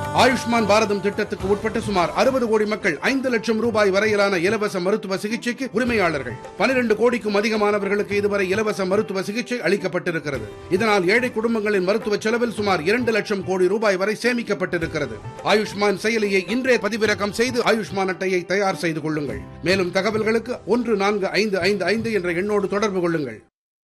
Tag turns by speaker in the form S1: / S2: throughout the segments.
S1: ஆயுஷ்மான் பாரதம் திட்டத்துக்கு உட்பட்ட சுமார் அறுபது கோடி மக்கள் ஐந்து லட்சம் ரூபாய் வரையிலான இலவச மருத்துவ சிகிச்சைக்கு உரிமையாளர்கள் பனிரெண்டு கோடிக்கும் அதிகமானவர்களுக்கு இதுவரை இலவச மருத்துவ சிகிச்சை அளிக்கப்பட்டிருக்கிறது இதனால் ஏழை குடும்பங்களின் மருத்துவ செலவில் சுமார் இரண்டு லட்சம் கோடி ரூபாய் வரை சேமிக்கப்பட்டிருக்கிறது ஆயுஷ்மான் செயலியை இன்றே பதிவிறக்கம் செய்து ஆயுஷ்மான் அட்டையை தயார் செய்து கொள்ளுங்கள் மேலும் தகவல்களுக்கு ஒன்று நான்கு ஐந்து ஐந்து ஐந்து என்ற எண்ணோடு தொடர்பு கொள்ளுங்கள்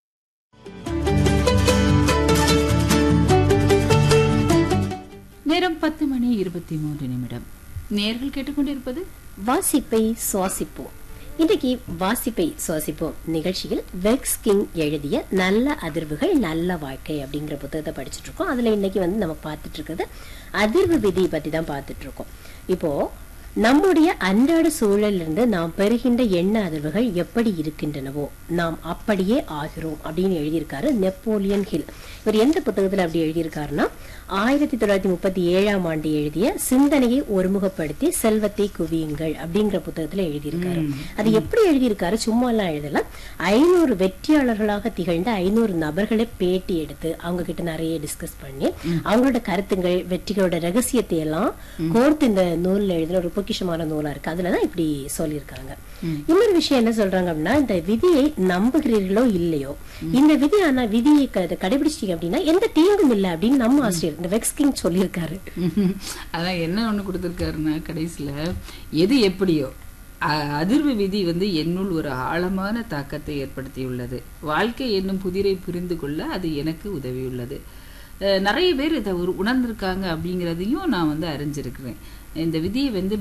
S2: நேரம் பத்து மணி இருபத்தி மூன்று நிமிடம் நேர்கள் கேட்டுக்கொண்டிருப்பது
S3: வாசிப்பை சுவாசிப்போம் இன்றைக்கு வாசிப்பை சுவாசிப்போம் நிகழ்ச்சியில் வெக்ஸ் கிங் எழுதிய நல்ல அதிர்வுகள் நல்ல வாழ்க்கை அப்படிங்கிற புத்தகத்தை படிச்சுட்டு இருக்கோம் அதுல இன்னைக்கு வந்து நம்ம பார்த்துட்டு இருக்கிறது அதிர்வு விதி பத்தி தான் பார்த்துட்டு இருக்கோம் இப்போ நம்முடைய அன்றாட சூழலிலிருந்து நாம் பெறுகின்ற எண்ண அதிர்வுகள் எப்படி இருக்கின்றனவோ நாம் அப்படியே ஆகிறோம் அப்படின்னு எழுதியிருக்காரு நெப்போலியன் ஹில் இவர் எந்த புத்தகத்துல அப்படி எழுதியிருக்காருன்னா ஆயிரத்தி தொள்ளாயிரத்தி முப்பத்தி ஏழாம் ஆண்டு எழுதிய சிந்தனையை ஒருமுகப்படுத்தி செல்வத்தை குவியுங்கள் அப்படிங்கிற புத்தகத்துல எழுதியிருக்காரு அது எப்படி எழுதியிருக்காரு சும்மா எல்லாம் எழுதல ஐநூறு வெற்றியாளர்களாக திகழ்ந்த ஐநூறு நபர்களை பேட்டி எடுத்து அவங்க கிட்ட நிறைய டிஸ்கஸ் பண்ணி அவங்களோட கருத்துங்கள் வெற்றிகளோட ரகசியத்தை எல்லாம் கோர்த்து இந்த நூல்ல எழுதின ஒரு பொக்கிஷமான நூலா இருக்கு அதுலதான் இப்படி சொல்லியிருக்காங்க இன்னொரு விஷயம் என்ன சொல்றாங்க அப்படின்னா இந்த விதியை நம்புகிறீர்களோ இல்லையோ இந்த விதி ஆனா விதியை க- கடைபிடிச்சிட்டீங்க அப்படின்னா எந்த தீங்கும் இல்லை அப்படின்னு நம்ம ஆசிரியர் இந்த வெக்ஸ்கிங் சொல்லியிருக்காரு
S2: அதான் என்ன ஒண்ணு கொடுத்திருக்காருன்னா கடைசியில எது எப்படியோ அ- அதிர்வு விதி வந்து என்னுள் ஒரு ஆழமான தாக்கத்தை ஏற்படுத்தியுள்ளது வாழ்க்கை என்னும் புதிரை புரிந்து கொள்ள அது எனக்கு உதவியுள்ளது அஹ் நிறைய பேர் இதை ஒரு உணர்ந்திருக்காங்க அப்படிங்கிறதையும் நான் வந்து அறிஞ்சிருக்கிறேன் இந்த விதியை வந்து